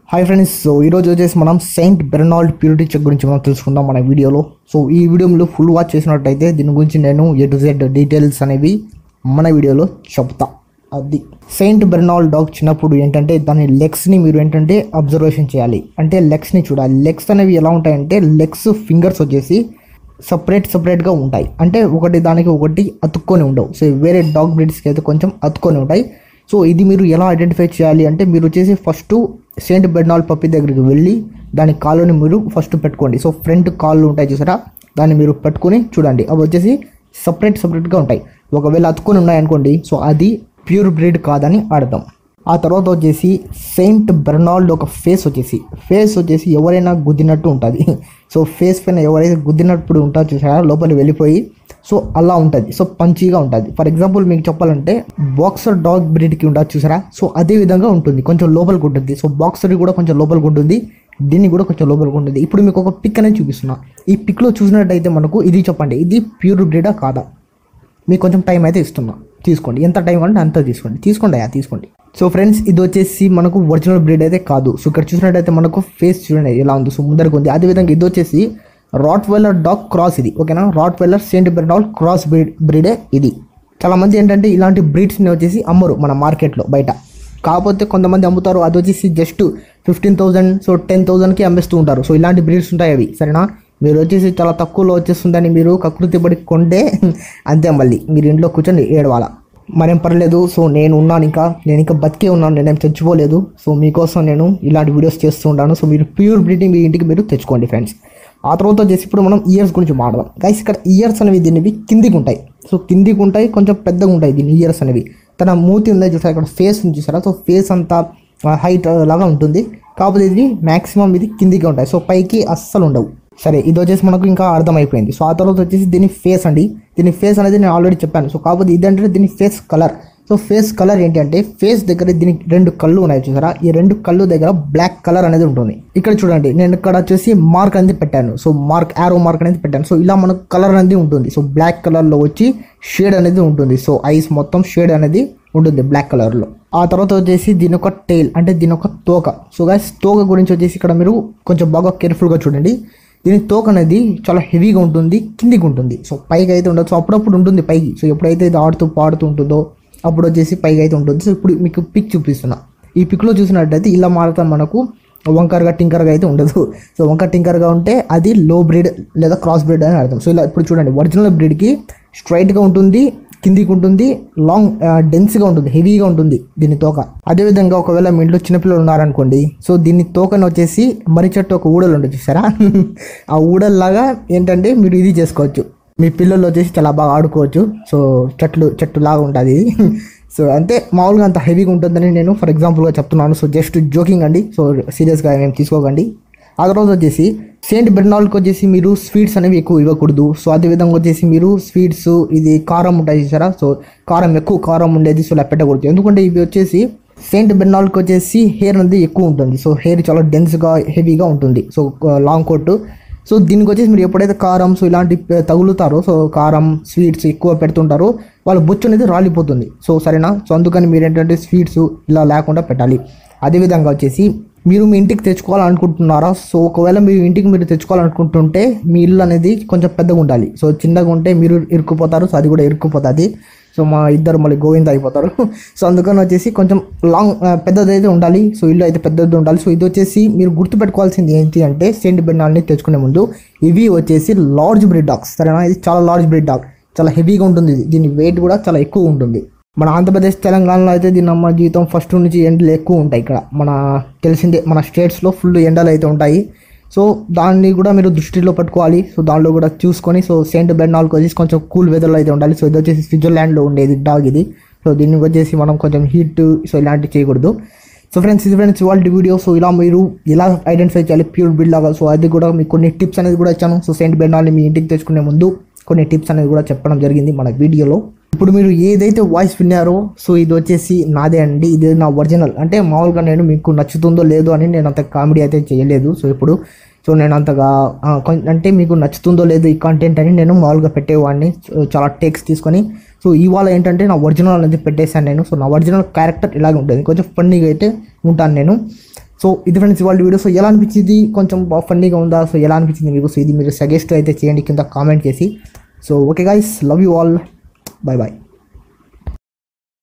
Hi friends so ఈరోజు వచ్చేసి మనం సెయింట్ బెర్నాల్డ్ ప్యూరిటీ చెక్ గురించి మనం తెలుసుకుందాం మన వీడియోలో సో ఈ వీడియోలో ఫుల్ వాచ్ చేసినట్టయితే దీని గురించి నేను ఏ టు జెడ్ డీటెయిల్స్ అనేవి మన వీడియోలో చెప్తా అది సెయింట్ బెర్నాల్డ్ డాగ్ చిన్నప్పుడు ఏంటంటే దాని లెగ్స్ని మీరు ఏంటంటే అబ్జర్వేషన్ చేయాలి అంటే లెగ్స్ని చూడాలి లెగ్స్ అనేవి ఎలా ఉంటాయంటే లెగ్స్ ఫింగర్స్ వచ్చేసి సపరేట్ సపరేట్గా ఉంటాయి అంటే ఒకటి దానికి ఒకటి అతుక్కొని ఉండవు సో వేరే డాగ్ బ్రీడ్స్కి అయితే కొంచెం అతుక్కొని ఉంటాయి సో ఇది మీరు ఎలా ఐడెంటిఫై చేయాలి అంటే మీరు వచ్చేసి ఫస్ట్ సెయింట్ బెర్నాల్ పప్పి దగ్గరికి వెళ్ళి దాని కాళ్ళని మీరు ఫస్ట్ పెట్టుకోండి సో ఫ్రంట్ కాళ్ళు ఉంటాయి చూసారా దాన్ని మీరు పెట్టుకొని చూడండి అవి వచ్చేసి సపరేట్ సపరేట్గా ఉంటాయి ఒకవేళ అతుక్కొని ఉన్నాయనుకోండి సో అది ప్యూర్ బ్రీడ్ కాదని అర్థం ఆ తర్వాత వచ్చేసి సెయింట్ బెర్నాల్డ్ ఒక ఫేస్ వచ్చేసి ఫేస్ వచ్చేసి ఎవరైనా గుద్దినట్టు ఉంటుంది సో ఫేస్ పైన ఎవరైతే గుద్దినప్పుడు ఉంటారో చూసారా లోపలికి వెళ్ళిపోయి సో అలా ఉంటుంది సో పంచీగా ఉంటుంది ఫర్ ఎగ్జాంపుల్ మీకు చెప్పాలంటే బాక్సర్ డాగ్ బ్రీడ్కి ఉండదు చూసారా సో అదే విధంగా ఉంటుంది కొంచెం లోపలికి ఉంటుంది సో బాక్సర్ కూడా కొంచెం లోపలికి ఉంటుంది దీన్ని కూడా కొంచెం లోపలికి ఉంటుంది ఇప్పుడు మీకు ఒక పిక్ అనేది చూపిస్తున్నా ఈ పిక్లో చూసినట్టయితే మనకు ఇది చెప్పండి ఇది ప్యూర్ బ్రీడా కాదా మీకు కొంచెం టైం అయితే ఇస్తున్నా తీసుకోండి ఎంత టైం అంటే అంత తీసుకోండి తీసుకోండి అయ్యా తీసుకోండి సో ఫ్రెండ్స్ ఇది వచ్చేసి మనకు ఒరిజినల్ బ్రీడ్ అయితే కాదు సో ఇక్కడ చూసినట్టయితే మనకు ఫేస్ చూడండి ఎలా ఉంది సో ముందరకు ఉంది అదేవిధంగా ఇది వచ్చేసి రాట్ వెల్లర్ డాగ్ క్రాస్ ఇది ఓకేనా rottweiler Saint Bernard cross breed బ్రీడే ఇది చాలా మంది ఏంటంటే ఇలాంటి బ్రీడ్స్ని వచ్చేసి అమ్మరు మన మార్కెట్లో బయట కాకపోతే కొంతమంది అమ్ముతారు అది వచ్చేసి just fifteen thousand so ten థౌసండ్కి అమ్మేస్తూ ఉంటారు సో ఇలాంటి బ్రీడ్స్ ఉంటాయి అవి సరేనా మీరు వచ్చేసి చాలా తక్కువలో వచ్చేస్తుందని మీరు కకృతి పడి కొంటే అంతే మళ్ళీ మీరు ఇంట్లో కూర్చొని ఏడవాల మరేం పర్లేదు సో నేను ఉన్నాను ఇంకా నేను ఇంకా బతికే ఉన్నాను నేనేం చచ్చిపోలేదు సో మీకోసం నేను ఇలాంటి వీడియోస్ చేస్తూ ఉంటాను సో మీరు ప్యూర్ బ్రీడింగ్ మీ ఇంటికి మీరు తెచ్చుకోండి ఫ్రెండ్స్ ఆ తర్వాత వచ్చేసి ఇప్పుడు మనం ఇయర్స్ గురించి మాట్లాడదాం గైస్ ఇక్కడ ఇయర్స్ అనేవి దీనివి కిందికి ఉంటాయి సో కిందికి ఉంటాయి కొంచెం పెద్దగా ఉంటాయి దీని ఇయర్స్ అనేవి తన మూతి ఉంది చూసారా ఇక్కడ ఫేస్ ఉంది చూసారా సో ఫేస్ అంతా హైట్ లాగా ఉంటుంది కాకపోతే ఇది మ్యాక్సిమం ఇది కిందికి ఉంటాయి సో పైకి అస్సలు ఉండవు సరే ఇది వచ్చేసి మనకు ఇంకా అర్థమైపోయింది సో ఆ తర్వాత వచ్చేసి దీని ఫేస్ అండి దీని ఫేస్ అనేది నేను ఆల్రెడీ చెప్పాను సో కాకపోతే ఇదంటే దీని face colour so face colour ఏంటి అంటే ఫేస్ దగ్గర దీనికి రెండు కళ్ళు ఉన్నాయి చూసారా ఈ రెండు కళ్ళు దగ్గర బ్లాక్ కలర్ అనేది ఉంటుంది ఇక్కడ చూడండి నేను ఇక్కడ వచ్చేసి మార్క్ అనేది పెట్టాను సో మార్క్ యారో మార్క్ అనేది పెట్టాను సో ఇలా మనకు కలర్ అనేది ఉంటుంది సో బ్లాక్ కలర్లో వచ్చి షేడ్ అనేది ఉంటుంది సో ఐస్ మొత్తం షేడ్ అనేది ఉంటుంది బ్లాక్ కలర్లో ఆ తర్వాత వచ్చేసి దీని ఒక టైల్ అంటే దీని ఒక తోక సో గైస్ తోక గురించి వచ్చేసి ఇక్కడ మీరు కొంచెం బాగా కేర్ఫుల్గా చూడండి దీని తోక అనేది చాలా హెవీగా ఉంటుంది కిందికి ఉంటుంది సో పైకి అయితే ఉండదు సో అప్పుడప్పుడు ఉంటుంది పైకి సో ఎప్పుడైతే ఇది ఆడుతూ పాడుతూ ఉంటుందో అప్పుడు వచ్చేసి పైకి అయితే ఉంటుంది సో ఇప్పుడు మీకు పిక్ చూపిస్తున్నా ఈ పిక్లో చూసినట్టయితే ఇలా మారుతా మనకు వంకరగా టింకర్గా అయితే ఉండదు సో వంకర టింకర్గా ఉంటే అది లో బ్రీడ్ లేదా క్రాస్ బ్రీడ్ అని అర్థం సో ఇలా ఇప్పుడు చూడండి ఒరిజినల్ బ్రీడ్కి స్ట్రైట్గా ఉంటుంది కిందికి ఉంటుంది లాంగ్ డెన్స్గా ఉంటుంది హెవీగా ఉంటుంది దీని తోక అదేవిధంగా ఒకవేళ మీ ఇంట్లో చిన్నపిల్లలు ఉన్నారనుకోండి సో దీని తోకను వచ్చేసి మర్రి చెట్టు ఒక ఊడలు ఉంటుంది చూసారా ఆ ఊడల్లాగా ఏంటంటే మీరు ఇది చేసుకోవచ్చు మీ పిల్లలు వచ్చేసి చాలా బాగా ఆడుకోవచ్చు సో చెట్లు చెట్టు లాగా ఉంటుంది ఇది సో అంతే మామూలుగా అంత హెవీగా ఉంటుందని నేను ఫర్ ఎగ్జాంపుల్గా చెప్తున్నాను సో జస్ట్ జోకింగ్ అండి సో సీరియస్గా ఏం తీసుకోకండి ఆ తర్వాత వచ్చేసి సెయింట్ బెర్నాల్కి వచ్చేసి మీరు స్వీట్స్ అనేవి ఎక్కువ ఇవ్వకూడదు సో అదేవిధంగా వచ్చేసి మీరు స్వీట్స్ ఇది కారం ఉంటాయి చూసారా సో కారం ఎక్కువ కారం ఉండేది సో ఇలా పెట్టకూడదు ఎందుకంటే ఇవి వచ్చేసి సెయింట్ బెర్నాల్కి వచ్చేసి హెయిర్ అనేది ఎక్కువ ఉంటుంది సో హెయిర్ చాలా డెన్స్గా హెవీగా ఉంటుంది సో లాంగ్ కోట్ సో దీనికి వచ్చేసి మీరు ఎప్పుడైతే కారం సో ఇలాంటి ప- తగులుతారో సో కారం స్వీట్స్ ఎక్కువ పెడుతుంటారో వాళ్ళ బొచ్చు అనేది రాలిపోతుంది సో సరేనా సో అందుకని మీరు ఏంటంటే స్వీట్స్ ఇలా లేకుండా పెట్టాలి అదేవిధంగా వచ్చేసి మీరు మీ ఇంటికి తెచ్చుకోవాలనుకుంటున్నారా సో ఒకవేళ మీరు ఇంటికి మీరు తెచ్చుకోవాలనుకుంటుంటే మీ ఇల్లు అనేది కొంచెం పెద్దగా ఉండాలి సో చిన్నగా ఉంటే మీరు ఇరుక్కుపోతారు సో అది కూడా ఇరుక్కుపోతుంది సో మా ఇద్దరు మళ్ళీ గోవింద అయిపోతారు సో అందుకని వచ్చేసి కొంచెం లాంగ్ పెద్దది అయితే ఉండాలి సో ఇల్లు అయితే పెద్దది ఉండాలి సో ఇది వచ్చేసి మీరు గుర్తుపెట్టుకోవాల్సింది ఏంటి అంటే సెంట్ బెన్నాల్ని తెచ్చుకునే ముందు ఇవి వచ్చేసి లార్జ్ బ్రీడ్ డాగ్స్ సరేనా ఇది చాలా లార్జ్ బ్రీడ్ డాగ్ చాలా హెవీగా ఉంటుంది ఇది. దీని వెయిట్ కూడా చాలా ఎక్కువ ఉంటుంది మన ఆంధ్రప్రదేశ్ తెలంగాణలో అయితే దీని అమ్మ జీవితం ఫస్ట్ నుంచి ఎండలు ఎక్కువ ఉంటాయి ఇక్కడ మన తెలిసిందే మన స్టేట్స్లో ఫుల్ ఎండలు అయితే ఉంటాయి సో దాన్ని కూడా మీరు దృష్టిలో పెట్టుకోవాలి సో దానిలో కూడా చూసుకొని సో సెయింట్ బెర్నాల్కి వచ్చేసి కొంచెం కూల్ వెదర్లో అయితే ఉండాలి సో ఇది వచ్చేసి స్విట్జర్లాండ్లో ఉండేది డాగ్ ఇది సో దీనికి వచ్చేసి మనం కొంచెం హీట్ సో ఇలాంటివి చేయకూడదు సో ఫ్రెండ్స్ ఇది ఫ్రెండ్స్ వాళ్ళ వీడియో సో ఇలా మీరు ఎలా ఐడెంటిఫై చేయాలి ప్యూర్ బిల్డ్ లాగా సో అది కూడా మీకు కొన్ని టిప్స్ అనేది కూడా ఇచ్చాను సో సెయింట్ బెర్నాల్ని మీ ఇంటికి తెచ్చుకునే ముందు కొన్ని టిప్స్ అనేది కూడా చెప్పడం జరిగింది మన వీడియోలో ఇప్పుడు మీరు ఏదైతే వాయిస్ విన్నారో సో ఇది వచ్చేసి నాదే అండి ఇది నా ఒరిజినల్ అంటే మామూలుగా నేను మీకు నచ్చుతుందో లేదో అని నేను అంత కామెడీ అయితే చేయలేదు సో ఇప్పుడు సో నేను అంతగా ఆ, కొం- అంటే మీకు నచ్చుతుందో లేదో ఈ కంటెంట్ అని నేను మామూలుగా పెట్టేవాడిని సో చాలా టేక్స్ తీసుకొని సో ఇవాళ ఏంటంటే నా ఒరిజినల్ అనేది పెట్టేశాను నేను సో నా ఒరిజినల్ క్యారెక్టర్ ఇలాగే ఉంటుంది కొంచెం ఫన్నీగా అయితే ఉంటాను నేను సో ఇది ఫ్రెండ్స్ ఇవాళ వీడియో సో ఎలా అనిపించింది కొంచెం ఫన్నీగా ఉందా సో ఎలా అనిపించింది మీకు సో ఇది మీరు సజెస్ట్ అయితే చేయండి కింద కామెంట్ చేసి so okay guys love you all bye bye